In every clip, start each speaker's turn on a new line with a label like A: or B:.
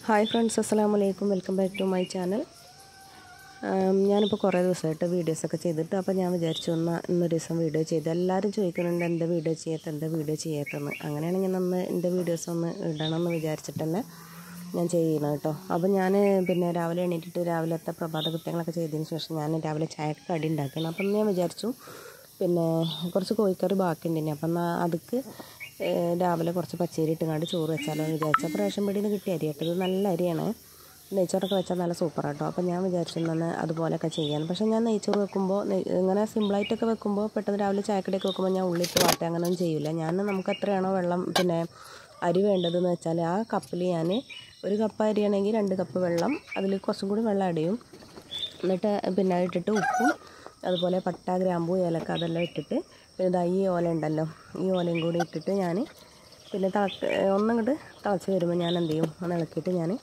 A: hi friends അസ്സലാമു അലൈക്കും welcome back to my channel ഞാനിപ്പോൾ കുറേ ദിവസമായിട്ട് വീഡിയോസൊക്കെ ചെയ്തിട്ട് അപ്പോൾ ഞാൻ വിചാരിച്ചു ഒന്ന് ഇന്നൊരു ദിവസം വീഡിയോ ചെയ്ത് എല്ലാവരും ചോദിക്കുന്നുണ്ട് എൻ്റെ വീഡിയോ ചെയ്യാത്ത എൻ്റെ വീഡിയോ ചെയ്യാത്തെന്ന് അങ്ങനെയാണെങ്കിൽ ഒന്ന് എൻ്റെ വീഡിയോസ് ഒന്ന് ഇടണം എന്ന് വിചാരിച്ചിട്ട് തന്നെ ഞാൻ ചെയ്യുന്നത് കേട്ടോ അപ്പോൾ ഞാൻ പിന്നെ രാവിലെ എണീറ്റിട്ട് രാവിലത്തെ പ്രഭാത കൃത്യങ്ങളൊക്കെ ചെയ്തതിന് ശേഷം ഞാൻ രാവിലെ ചായക്ക് കടി ഉണ്ടാക്കണം അപ്പം ഞാൻ വിചാരിച്ചു പിന്നെ കുറച്ച് കോഴിക്കറി ബാക്കിയുണ്ട് അപ്പം എന്നാൽ അതുക്ക് ഏഹ് രാവിലെ കുറച്ച് പച്ചരി ഇട്ടുകൊണ്ട് ചോറ് വെച്ചാലോ എന്ന് വിചാരിച്ചു അപ്പോൾ റേഷൻ പീടിയിൽ നിന്ന് കിട്ടിയ അരി കേട്ടോ ഇത് നല്ല അരിയാണ് നെയ്ച്ചോറൊക്കെ വെച്ചാൽ നല്ല സൂപ്പർ കേട്ടോ അപ്പോൾ ഞാൻ വിചാരിച്ചു തന്നെ അതുപോലെയൊക്കെ ചെയ്യാൻ പക്ഷേ ഞാൻ നെയ്ച്ചോറ് വെക്കുമ്പോൾ നെയ്- ഇങ്ങനെ സിമ്പിളായിട്ടൊക്കെ വെക്കുമ്പോൾ പെട്ടെന്ന് രാവിലെ ചായക്കടിയൊക്കെ വെക്കുമ്പോൾ ഞാൻ ഉള്ളിട്ട് വാട്ടുക അങ്ങനെയൊന്നും ചെയ്യില്ല ഞാൻ നമുക്ക് എത്രയാണോ വെള്ളം പിന്നെ അരി വേണ്ടതെന്ന് വെച്ചാൽ ആ കപ്പിൽ ഞാൻ ഒരു കപ്പ് അരിയാണെങ്കിൽ രണ്ട് കപ്പ് വെള്ളം അതിൽ കുറച്ചും കൂടി വെള്ളം ആഡ് ചെയ്യും എന്നിട്ട് പിന്നെ ഇട്ടിട്ട് ഉപ്പും അതുപോലെ പട്ട ഗ്രാമ്പൂ ഏലക്ക അതെല്ലാം ഇട്ടിട്ട് പിന്നെ ഇതാ ഈ ഓല ഉണ്ടല്ലോ ഈ ഓലയും കൂടി ഇട്ടിട്ട് ഞാൻ പിന്നെ തിളക്ക് ഒന്നങ്ങോട്ട് തിളച്ച് വരുമ്പോൾ ഞാൻ എന്ത് ചെയ്യും ഒന്ന് ഇളക്കിയിട്ട് ഞാൻ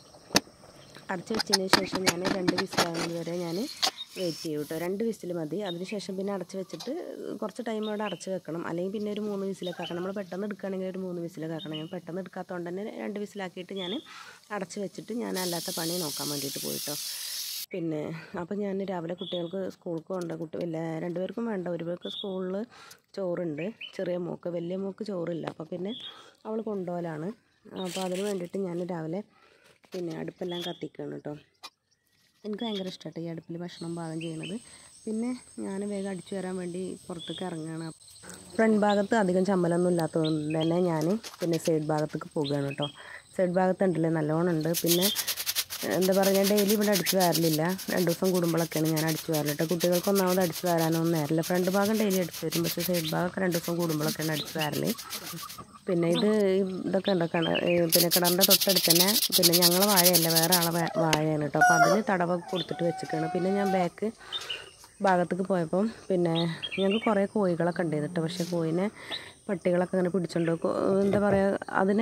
A: അടച്ച് വെച്ചതിന് ശേഷം ഞാൻ രണ്ട് വിസിലാകുന്നത് വരെ ഞാൻ വെയിറ്റ് ചെയ്യും കേട്ടോ രണ്ട് വിസിൽ മതി അതിന് ശേഷം പിന്നെ അടച്ച് വെച്ചിട്ട് കുറച്ച് ടൈം അവിടെ അടച്ച് വെക്കണം അല്ലെങ്കിൽ പിന്നെ ഒരു മൂന്ന് വിസിലൊക്കെ ആക്കണം നമ്മൾ പെട്ടെന്ന് എടുക്കുകയാണെങ്കിൽ ഒരു മൂന്ന് വിസിലൊക്കെ ആക്കണം ഞാൻ പെട്ടെന്ന് എടുക്കാത്തതുകൊണ്ട് തന്നെ രണ്ട് വിസിലാക്കിയിട്ട് ഞാൻ അടച്ച് വെച്ചിട്ട് ഞാൻ അല്ലാത്ത പണി നോക്കാൻ വേണ്ടിയിട്ട് പോയിട്ടോ പിന്നെ അപ്പം ഞാൻ രാവിലെ കുട്ടികൾക്ക് സ്കൂൾക്ക് കൊണ്ട് കുട്ടി എല്ലാ രണ്ടുപേർക്കും വേണ്ട ഒരു പേർക്ക് സ്കൂളിൽ ചോറുണ്ട് ചെറിയ മോക്ക് വലിയ മോക്ക് ചോറില്ല അപ്പോൾ പിന്നെ അവൾ കൊണ്ടുപോകലാണ് അപ്പോൾ അതിന് വേണ്ടിയിട്ട് ഞാൻ രാവിലെ പിന്നെ അടുപ്പെല്ലാം കത്തിക്കുകയാണ് കേട്ടോ എനിക്ക് ഭയങ്കര ഇഷ്ടമായിട്ട് ഈ അടുപ്പിൽ ഭക്ഷണം പാകം ചെയ്യണത് പിന്നെ ഞാൻ വേഗം അടിച്ചു വരാൻ വേണ്ടി പുറത്തേക്ക് ഇറങ്ങുകയാണ് ഫ്രണ്ട് ഭാഗത്ത് അധികം ചമ്മലൊന്നും ഇല്ലാത്തതുകൊണ്ട് തന്നെ ഞാൻ പിന്നെ സൈഡ് ഭാഗത്തേക്ക് പോകുകയാണ് കേട്ടോ സൈഡ് ഭാഗത്ത് ഉണ്ടല്ലേ നല്ലോണം ഉണ്ട് പിന്നെ എന്താ പറയുക ഞാൻ ഡെയിലി ഇവിടെ അടിച്ചു വരലില്ല രണ്ട് ദിവസം കൂടുമ്പോഴൊക്കെയാണ് ഞാൻ അടിച്ചു വരല് കേട്ടോ കുട്ടികൾക്ക് ഒന്നാമത് അടിച്ചു വരാനൊന്നും നേരമില്ല ഫ്രണ്ട് ഭാഗം ഡെയിലി അടിച്ചു വരും പക്ഷേ സൈഡ് ഭാഗമൊക്കെ രണ്ട് ദിവസം കൂടുമ്പോഴൊക്കെയാണ് അടിച്ചു വരല് പിന്നെ ഇത് ഇതൊക്കെ ഉണ്ട് കിണ ഈ പിന്നെ കിണറിൻ്റെ തൊട്ടടുത്ത് തന്നെ പിന്നെ ഞങ്ങളെ വാഴയല്ല വേറെ ആളെ വാ- വാഴയാണ് കേട്ടോ അപ്പോൾ അതിന് തടവൊക്കെ കൊടുത്തിട്ട് വെച്ചിട്ടാണ് പിന്നെ ഞാൻ ബാക്ക് ഭാഗത്തേക്ക് പോയപ്പം പിന്നെ ഞങ്ങൾക്ക് കുറേ കോഴികളൊക്കെ ഉണ്ട് കേട്ടോ പക്ഷേ കോഴിനെ പട്ടികളൊക്കെ ഇങ്ങനെ പിടിച്ചോണ്ട് കൊ- എന്താ പറയുക അതിനെ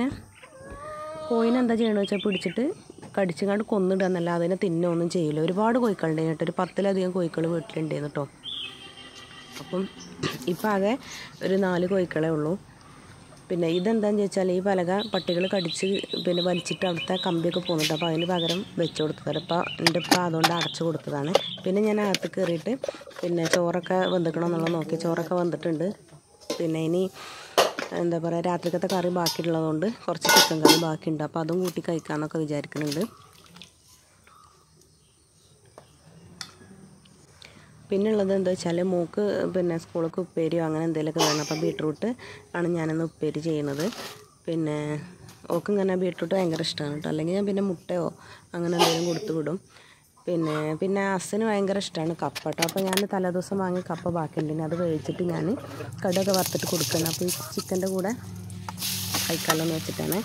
A: കോയിനെ എന്താ ചെയ്യണമെന്ന് വെച്ചാൽ പിടിച്ചിട്ട് കടിച്ചുകൊണ്ട് കൊന്നിടുക എന്നല്ല അതിനെ തിന്നൊന്നും ചെയ്യില്ല ഒരുപാട് കോഴിക്കളുണ്ട് കേട്ടോ ഒരു പത്തിലധികം കോഴിക്കൾ വീട്ടിലുണ്ടായിരുന്നു കേട്ടോ അപ്പം ഇപ്പം ആകെ ഒരു നാല് കോഴിക്കളേ ഉള്ളൂ പിന്നെ ഇതെന്താണെന്ന് ചോദിച്ചാൽ ഈ പലക പട്ടികൾ കടിച്ച് പിന്നെ വലിച്ചിട്ട് അവിടുത്തെ കമ്പിയൊക്കെ പോകുന്നുണ്ട് അപ്പോൾ അതിന് പകരം വെച്ച് കൊടുത്തതാണ് അപ്പോൾ എൻ്റെ ഇപ്പം അതുകൊണ്ട് അടച്ചു കൊടുത്തതാണ് പിന്നെ ഞാൻ അകത്ത് കയറിയിട്ട് പിന്നെ ചോറൊക്കെ വെന്തിക്കണമെന്നുള്ളത് നോക്കി ചോറൊക്കെ വെന്തിട്ടുണ്ട് പിന്നെ ഇനി എന്താ പറയുക രാത്രിക്കത്തെ കറി ബാക്കിയുള്ളതുകൊണ്ട് കുറച്ച് ചിക്കൻ കറി ബാക്കിയുണ്ട് അപ്പോൾ അതും കൂട്ടി കഴിക്കാമെന്നൊക്കെ വിചാരിക്കുന്നുണ്ട് പിന്നെ ഉള്ളത് എന്താ വെച്ചാൽ മൂക്ക് പിന്നെ സ്കൂൾക്ക് ഉപ്പേരിയോ അങ്ങനെ എന്തെങ്കിലുമൊക്കെ വേണം അപ്പോൾ ബീട്രൂട്ട് ആണ് ഞാനിന്ന് ഉപ്പേരി ചെയ്യുന്നത് പിന്നെ ഓക്ക് ഇങ്ങനെ ബീട്രൂട്ട് ഭയങ്കര ഇഷ്ടമാണ് കേട്ടോ അല്ലെങ്കിൽ ഞാൻ പിന്നെ മുട്ടയോ അങ്ങനെ എന്തെങ്കിലും കൊടുത്തു വിടും പിന്നെ പിന്നെ അസിന് ഭയങ്കര ഇഷ്ടമാണ് കപ്പ കേട്ടോ അപ്പോൾ ഞാൻ തലേദിവസം വാങ്ങി കപ്പ ബാക്കിയുണ്ടെങ്കിൽ അത് വേവിച്ചിട്ട് ഞാൻ കടുകൊക്കെ വറുത്തിട്ട് കൊടുക്കണം അപ്പോൾ ഈ ചിക്കൻ്റെ കൂടെ കഴിക്കാമല്ലോ എന്ന് വെച്ചിട്ടാണ്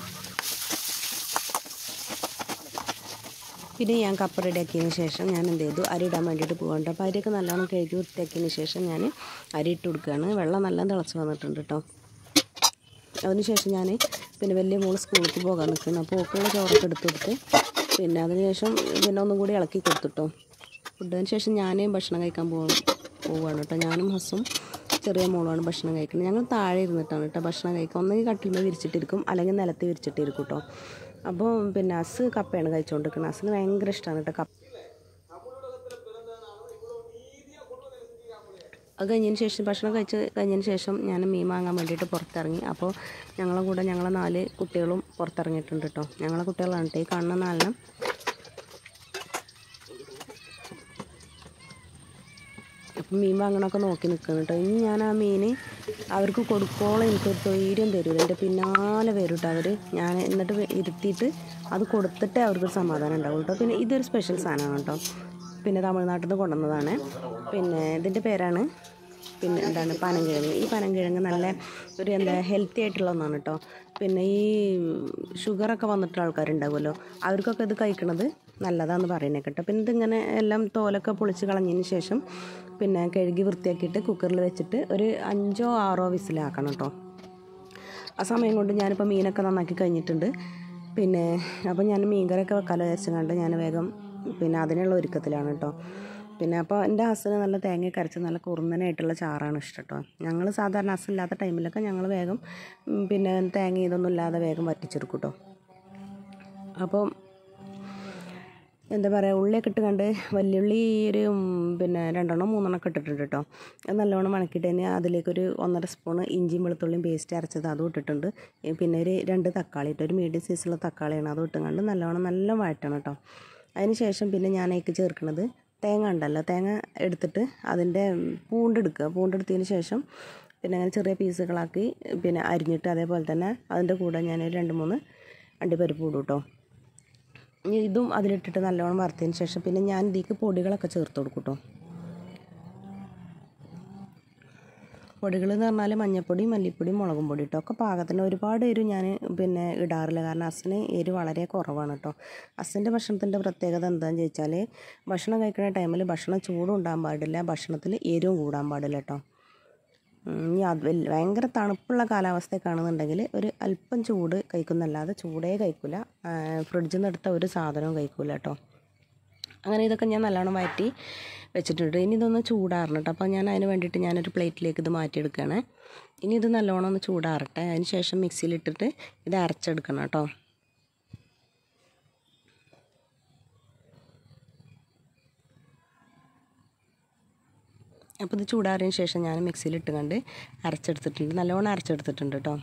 A: പിന്നെ ഞാൻ കപ്പ റെഡിയാക്കിയതിന് ശേഷം ഞാൻ എന്ത് ചെയ്തു അരി ഇടാൻ വേണ്ടിയിട്ട് പോകണ്ട അപ്പോൾ അരിയൊക്കെ നല്ലോണം കഴുകി വൃത്തിയാക്കിയതിന് ശേഷം ഞാൻ അരി ഇട്ട് കൊടുക്കുകയാണ് വെള്ളം നല്ല തിളച്ച് വന്നിട്ടുണ്ട് കേട്ടോ അതിനുശേഷം ഞാൻ പിന്നെ വലിയ മോള് സ്കൂളിലേക്ക് പോകാൻ നിൽക്കുന്നു അപ്പോൾ ഓക്കുള്ള ചോറൊക്കെ എടുത്ത് കൊടുത്ത് പിന്നെ അതിനുശേഷം പിന്നെ ഒന്നും കൂടി ഇളക്കി കൊടുത്തിട്ടോ ഫുഡിന് ശേഷം ഞാൻ ഭക്ഷണം കഴിക്കാൻ പോകും പോവുകയാണ് കേട്ടോ ഞാനും ഹസ്സും ചെറിയ മോളുമാണ് ഭക്ഷണം കഴിക്കുന്നത് ഞങ്ങൾ താഴെ ഇരുന്നിട്ടാണ് കേട്ടോ ഭക്ഷണം കഴിക്കുക ഒന്നെങ്കിൽ കട്ടിൽമേൽ വിരിച്ചിട്ടിരിക്കും അല്ലെങ്കിൽ നിലത്ത് വിരിച്ചിട്ടിരിക്കും കേട്ടോ അപ്പോൾ പിന്നെ അസ് കപ്പയാണ് കഴിച്ചുകൊണ്ടിരിക്കുന്നത് അസിന് ഭയങ്കര ഇഷ്ടമാണ് കേട്ടോ കപ്പ അത് കഴിഞ്ഞതിന് ശേഷം ഭക്ഷണം കഴിച്ച് കഴിഞ്ഞതിന് ശേഷം ഞാൻ മീൻ വാങ്ങാൻ വേണ്ടിയിട്ട് പുറത്തിറങ്ങി അപ്പോൾ ഞങ്ങളെ കൂടെ ഞങ്ങളെ നാല് കുട്ടികളും പുറത്തിറങ്ങിയിട്ടുണ്ട് കേട്ടോ ഞങ്ങളെ കുട്ടികളാണ് കേട്ടോ ഈ കാണുന്ന നാലെണ്ണം അപ്പം മീൻ വാങ്ങണമൊക്കെ നോക്കി നിൽക്കുന്നു കേട്ടോ ഇനി ഞാൻ ആ മീൻ അവർക്ക് കൊടുക്കോളം എനിക്കൊരു തൊയ്ര്യം തരൂല എൻ്റെ പിന്നാലെ വരും കേട്ടോ അവർ ഞാൻ എന്നിട്ട് വെ- ഇരുത്തിയിട്ട് അത് കൊടുത്തിട്ടേ അവർക്കൊരു സമാധാനം ഉണ്ടാവും കേട്ടോ പിന്നെ ഇതൊരു സ്പെഷ്യൽ സാധനമാണ് കേട്ടോ പിന്നെ തമിഴ്നാട്ടിൽ നിന്ന് കൊണ്ടുവന്നതാണ് പിന്നെ ഇതിൻ്റെ പേരാണ് പിന്നെ എന്താണ് പനങ്കിഴങ്ങ് ഈ പനങ്കിഴങ്ങ് നല്ല ഒരു എന്താ ഹെൽത്തി ആയിട്ടുള്ള ഒന്നാണ് കേട്ടോ പിന്നെ ഈ ഷുഗറൊക്കെ വന്നിട്ടുള്ള ആൾക്കാരുണ്ടാവുമല്ലോ അവർക്കൊക്കെ ഇത് കഴിക്കണത് നല്ലതാണെന്ന് പറയുന്നത് കേട്ടോ പിന്നെ ഇതിങ്ങനെ എല്ലാം തോലൊക്കെ പൊളിച്ച് കളഞ്ഞതിന് ശേഷം പിന്നെ കഴുകി വൃത്തിയാക്കിയിട്ട് കുക്കറിൽ വെച്ചിട്ട് ഒരു അഞ്ചോ ആറോ വിസിലാക്കണം കേട്ടോ ആ സമയം കൊണ്ട് ഞാനിപ്പോൾ മീനൊക്കെ നന്നാക്കി കഴിഞ്ഞിട്ടുണ്ട് പിന്നെ അപ്പോൾ ഞാൻ മീൻകറിയൊക്കെ വെക്കാലോ വിചാരിച്ചങ്ങാണ്ട് ഞാൻ വേഗം പിന്നെ അതിനുള്ള ഒരുക്കത്തിലാണ് കേട്ടോ പിന്നെ അപ്പോൾ എൻ്റെ ഹസ്സിന് നല്ല തേങ്ങ കരച്ച് നല്ല കുറുന്നനായിട്ടുള്ള ചാറാണ് ഇഷ്ടം കേട്ടോ ഞങ്ങൾ സാധാരണ ഹസ്സില്ലാത്ത ടൈമിലൊക്കെ ഞങ്ങൾ വേഗം ഉം, പിന്നെ തേങ്ങ ഇതൊന്നും ഇല്ലാതെ വേഗം വറ്റിച്ചെടുക്കും കേട്ടോ അപ്പം എന്താ പറയുക ഉള്ളിയൊക്കെ ഇട്ട് കണ്ട് വലിയുള്ളി ഒരു ഉം, പിന്നെ രണ്ടെണ്ണം മൂന്നെണ്ണം ഒക്കെ ഇട്ടിട്ടുണ്ട് കേട്ടോ അത് നല്ലോണം വണക്കിയിട്ട് തന്നെ അതിലേക്കൊരു ഒന്നര സ്പൂണ് ഇഞ്ചിയും വെളുത്തുള്ളിയും പേസ്റ്റ് അരച്ചത് അതും ഇട്ടിട്ടുണ്ട് ഏ, പിന്നെ ഒരു രണ്ട് തക്കാളി ഇട്ട് ഒരു മീഡിയം സൈസുള്ള തക്കാളിയാണ് അതും ഇട്ടും കണ്ട് നല്ലോണം നല്ല വഴറ്റണം കേട്ടോ അതിന് ശേഷം പിന്നെ ഞാൻ അതിലേക്ക് ചേർക്കുന്നത് തേങ്ങ ഉണ്ടല്ലോ തേങ്ങ എടുത്തിട്ട് അതിൻ്റെ പൂണ്ടെടുക്കുക പൂണ്ടെടുത്തതിന് ശേഷം പിന്നെ അങ്ങനെ ചെറിയ പീസുകളാക്കി പിന്നെ അരിഞ്ഞിട്ട് അതേപോലെ തന്നെ അതിൻ്റെ കൂടെ ഞാൻ ഒരു രണ്ട് മൂന്ന് അണ്ടിപ്പരിപ്പ് ഇടും കേട്ടോ ഇനി ഇതും അതിലിട്ടിട്ട് നല്ലോണം വറുത്തതിന് ശേഷം പിന്നെ ഞാൻ ഇതിലേക്ക് പൊടികളൊക്കെ ചേർത്ത് കൊടുക്കും കേട്ടോ പൊടികൾ എന്ന് പറഞ്ഞാൽ മഞ്ഞൾപ്പൊടി മല്ലിപ്പൊടി മുളകും പൊടി കേട്ടോ ഒക്കെ പാകത്തിന് ഒരുപാട് എരിവ് ഞാൻ പിന്നെ ഇടാറില്ല കാരണം അസിന് എരിവ് വളരെ കുറവാണ് കേട്ടോ അസിൻ്റെ ഭക്ഷണത്തിൻ്റെ പ്രത്യേകത എന്താണെന്ന് ചോദിച്ചാൽ ഭക്ഷണം കഴിക്കുന്ന ടൈമിൽ ഭക്ഷണം ചൂടും ഉണ്ടാകാൻ പാടില്ല ഭക്ഷണത്തിൽ എരിവും കൂടാൻ പാടില്ല കേട്ടോ ഉം, ഇനി അത് വലിയ ഭയങ്കര തണുപ്പുള്ള കാലാവസ്ഥയൊക്കെ ആണെന്നുണ്ടെങ്കിൽ ഒരു അല്പം ചൂട് കഴിക്കുന്നല്ലാതെ ചൂടേ കഴിക്കില്ല ഫ്രിഡ്ജിൽ നിന്ന് എടുത്ത ഒരു സാധനവും കഴിക്കില്ല കേട്ടോ അങ്ങനെ ഇതൊക്കെ ഞാൻ നല്ലോണം വഴറ്റി വെച്ചിട്ടുണ്ട് ഇനി ഇതൊന്ന് ചൂടാറണം കേട്ടോ അപ്പോൾ ഞാൻ അതിന് വേണ്ടിയിട്ട് ഞാനൊരു പ്ലേറ്റിലേക്ക് ഇത് മാറ്റിയെടുക്കുകയാണ് ഇനി ഇത് നല്ലോണം ഒന്ന് ചൂടാറട്ടെ അതിന് ശേഷം മിക്സിയിലിട്ടിട്ട് ഇത് അരച്ചെടുക്കണം കേട്ടോ അപ്പോൾ ഇത് ചൂടാറിയതിന് ശേഷം ഞാൻ മിക്സിയിലിട്ട് കണ്ട് അരച്ചെടുത്തിട്ടുണ്ട് നല്ലോണം അരച്ചെടുത്തിട്ടുണ്ട് കേട്ടോ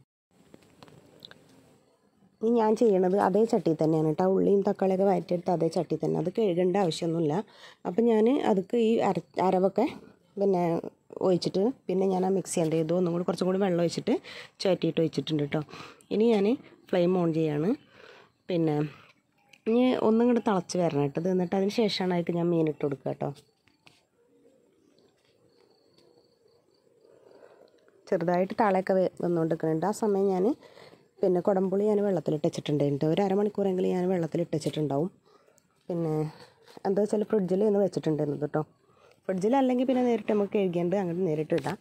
A: ഇനി ഞാൻ ചെയ്യണത് അതേ ചട്ടി തന്നെയാണ് കേട്ടോ ഉള്ളിയും തക്കാളിയൊക്കെ വഴറ്റിയെടുത്ത് അതേ ചട്ടി തന്നെ അത് കഴുകേണ്ട ആവശ്യമൊന്നുമില്ല അപ്പം ഞാൻ അതൊക്കെ ഈ അര അരവൊക്കെ പിന്നെ ഒഴിച്ചിട്ട് പിന്നെ ഞാൻ ആ മിക്സി എന്ത് ചെയ്തു ഒന്നും കൂടി കുറച്ചും കൂടി വെള്ളം ഒഴിച്ചിട്ട് ചുവറ്റിയിട്ട് ഒഴിച്ചിട്ടുണ്ട് കേട്ടോ ഇനി ഞാൻ ഫ്ലെയിം ഓൺ ചെയ്യാണ് പിന്നെ ഇനി ഒന്നും കൂടി തിളച്ച് വരണം കേട്ടോ ഇത് എന്നിട്ട് അതിന് ശേഷമാണ് അതിലേക്ക് ഞാൻ മീൻ ഇട്ട് കൊടുക്കുക കേട്ടോ ചെറുതായിട്ട് താളയൊക്കെ വെ- വന്നുകൊണ്ടിരിക്കുന്നുണ്ട് ആ സമയം ഞാൻ പിന്നെ കുടംപുളി ഞാൻ വെള്ളത്തിലിട്ട് വെച്ചിട്ടുണ്ടായിരുന്നു ഒരു അരമണിക്കൂറെങ്കിലും ഞാൻ വെള്ളത്തിലിട്ട് വെച്ചിട്ടുണ്ടാവും പിന്നെ എന്താ വെച്ചാൽ ഫ്രിഡ്ജിൽ ഒന്ന് വെച്ചിട്ടുണ്ടായിരുന്നു കേട്ടോ ഫ്രിഡ്ജിലല്ലെങ്കിൽ പിന്നെ നേരിട്ട് നമുക്ക് കഴുകിയാണ്ട് അങ്ങോട്ട് നേരിട്ട് ഇടാം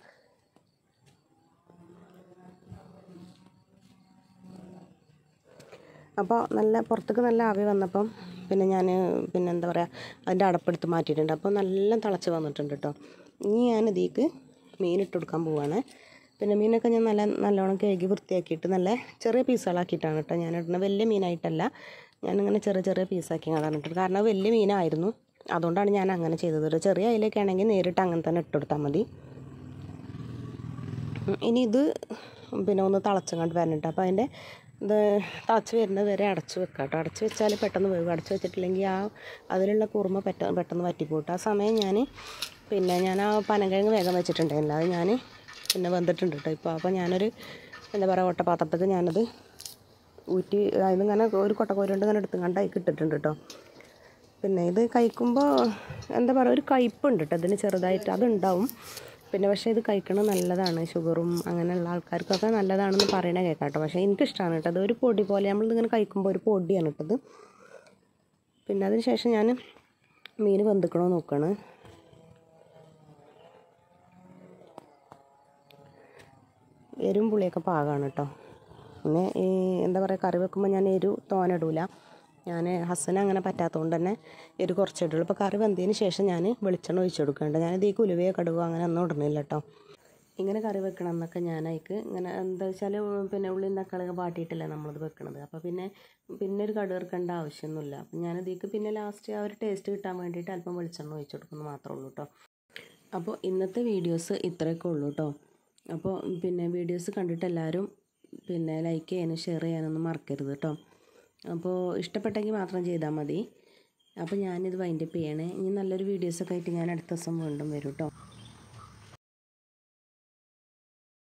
A: അപ്പോൾ നല്ല പുറത്തേക്ക് നല്ല ആവി വന്നപ്പം പിന്നെ ഞാൻ പിന്നെ എന്താ പറയുക അതിൻ്റെ അടപ്പെടുത്ത് മാറ്റിയിട്ടുണ്ട് അപ്പോൾ നല്ല തിളച്ച് വന്നിട്ടുണ്ട് കേട്ടോ ഇനി ഞാൻ ഇതിലേക്ക് മീൻ ഇട്ട് കൊടുക്കാൻ പോവാണ് പിന്നെ മീനൊക്കെ ഞാൻ നല്ല നല്ലോണം കഴുകി വൃത്തിയാക്കിയിട്ട് നല്ല ചെറിയ പീസുകളാക്കിയിട്ടാണ് കേട്ടോ ഞാൻ ഇടുന്നത് വലിയ മീനായിട്ടല്ല ഞാനിങ്ങനെ ചെറിയ ചെറിയ പീസാക്കി അതാണ് ഇട്ടത് കാരണം അത് വലിയ മീനായിരുന്നു അതുകൊണ്ടാണ് ഞാൻ അങ്ങനെ ചെയ്തത് ഒരു ചെറിയ അയിലൊക്കെ ആണെങ്കിൽ നേരിട്ട് അങ്ങനെ തന്നെ ഇട്ട് കൊടുത്താൽ മതി ഉം, ഇനി ഇത് പിന്നെ ഒന്ന് തിളച്ചങ്ങോട്ട് വരണിട്ട് അപ്പോൾ അതിൻ്റെ ഇത് തിളച്ച് വരുന്നത് വരെ അടച്ച് വെക്കാം കേട്ടോ അടച്ച് വെച്ചാൽ പെട്ടെന്ന് വേവും അടച്ച് വെച്ചിട്ടില്ലെങ്കിൽ ആ അതിലുള്ള കുറുമ പെട്ട പെട്ടെന്ന് വറ്റിപ്പോട്ട് ആ സമയം ഞാൻ പിന്നെ ഞാൻ ആ പനങ്കിഴങ്ങ് വേഗം വെച്ചിട്ടുണ്ടായില്ല അത് ഞാൻ പിന്നെ വെന്തിട്ടുണ്ട് കേട്ടോ ഇപ്പോൾ അപ്പോൾ ഞാനൊരു എന്താ പറയുക ഓട്ടപാത്രത്തേക്ക് ഞാനത് ഊറ്റി അതിന് ഇങ്ങനെ ഒരു കൊട്ടക്കോരി കൊണ്ട് ഇങ്ങനെ എടുത്ത് കണ്ട് അതിൽ ഇട്ടിട്ടുണ്ട് കേട്ടോ പിന്നെ ഇത് കഴിക്കുമ്പോൾ എന്താ പറയുക ഒരു കയ്പ്പുണ്ട് കേട്ടോ ഇതിന് ചെറുതായിട്ട് അതുണ്ടാവും പിന്നെ പക്ഷേ ഇത് കഴിക്കണത് നല്ലതാണ് ഷുഗറും അങ്ങനെയുള്ള ആൾക്കാർക്കൊക്കെ നല്ലതാണെന്ന് പറയണ കേൾക്കാം കേട്ടോ പക്ഷേ എനിക്കിഷ്ടമാണ് കേട്ടോ അത് ഒരു പൊടി പോലെ നമ്മളിതിങ്ങനെ കഴിക്കുമ്പോൾ ഒരു പൊടിയാണ് കേട്ടത് പിന്നെ അതിന് ശേഷം ഞാൻ മീൻ വെന്തിക്കണോ നോക്കുകയാണ് എരും പുളിയൊക്കെ പാകമാണ് കേട്ടോ പിന്നെ ഈ എന്താ പറയുക കറി വെക്കുമ്പോൾ ഞാൻ എരു തോനിടൂല ഞാൻ ഹസ്സന് അങ്ങനെ പറ്റാത്തതുകൊണ്ട് തന്നെ എരു കുറച്ചേ ഇടുള്ളൂ ഇപ്പോൾ കറി വെന്തതിന് ശേഷം ഞാൻ വെളിച്ചെണ്ണ ഒഴിച്ച് കൊടുക്കുന്നുണ്ട് ഞാനിത് ഈ കുലുവയോ കടുവോ അങ്ങനെ ഒന്നും ഇടുന്നില്ല കേട്ടോ ഇങ്ങനെ കറി വെക്കണം എന്നൊക്കെ ഞാൻ അതിക്ക് ഇങ്ങനെ എന്താ വെച്ചാൽ പിന്നെ ഉള്ളിയും തക്കാളിയൊക്കെ വാട്ടിയിട്ടല്ലേ നമ്മളത് വെക്കണത് അപ്പോൾ പിന്നെ പിന്നെ ഒരു കടുക് ഇറക്കേണ്ട ആവശ്യമൊന്നുമില്ല അപ്പം ഞാൻ ഇതിക്ക് പിന്നെ ലാസ്റ്റ് ആ ഒരു ടേസ്റ്റ് കിട്ടാൻ വേണ്ടിയിട്ട് അല്പം വെളിച്ചെണ്ണ ഒഴിച്ച് കൊടുക്കുന്നു മാത്രമേ ഉള്ളൂ കേട്ടോ അപ്പോൾ ഇന്നത്തെ വീഡിയോസ് ഇത്രയൊക്കെ ഉള്ളൂ കേട്ടോ അപ്പോൾ പിന്നെ വീഡിയോസ് കണ്ടിട്ട് എല്ലാവരും പിന്നെ ലൈക്ക് ചെയ്യാനും ഷെയർ ചെയ്യാനൊന്നും മറക്കരുത് കേട്ടോ അപ്പോൾ ഇഷ്ടപ്പെട്ടെങ്കിൽ മാത്രം ചെയ്താൽ മതി അപ്പോൾ ഞാനിത് വൈൻഡപ്പ് ചെയ്യണേ ഇനി നല്ലൊരു വീഡിയോസൊക്കെ ആയിട്ട് ഞാൻ അടുത്ത ദിവസം വീണ്ടും വരും കേട്ടോ